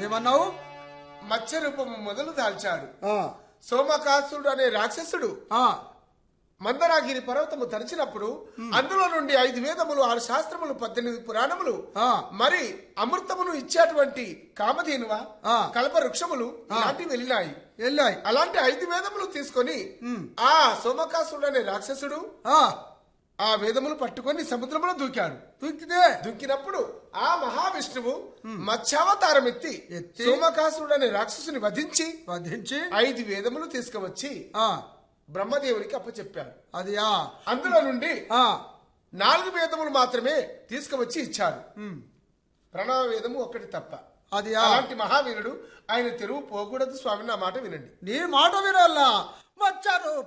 ఏమన్నావు మత్స్య రూపము మొదలు దాల్చాడు ఆ, సోమకాసుడు అనే రాక్షసుడు ఆ, మందరాగిరి పర్వతము తరిచినప్పుడు అందులో నుండి ఐదు వేదములు ఆరు శాస్త్రములు పద్దెనిమిది పురాణములు ఆ. మరి అమృతమును ఇచ్చేటువంటి కామధేనువ ఆ. కల్ప వృక్షములు ఇలాంటివి వెళ్ళినాయి వెళ్ళాయి అలాంటి ఐదు వేదములు తీసుకొని ఆ సోమకాసుడు అనే రాక్షసుడు ఆ, ఆ వేదములు పట్టుకొని సముద్రంలో దూకాడు దుక్కితే దుంకినప్పుడు ఆ మహావిష్ణువు మత్స్యావతారం ఎత్తి ఎత్తి సోమకాసుడు అనే రాక్షసుని వధించి వధించి ఐదు వేదములు తీసుకువచ్చి ఆ, బ్రహ్మదేవునికి అప్పచెప్పాడు అది ఆ, అందులో నుండి ఆ, నాలుగు వేదములు మాత్రమే తీసుకువచ్చి ఇచ్చాడు ఉమ్, ప్రణవ వేదము ఒకటి తప్ప అది ఆ. అలాంటి మహావీరుడు ఆయన తెరువు పోకూడదు స్వామి నా మాట వినండి నీ మాట వినాలా వచ్చారు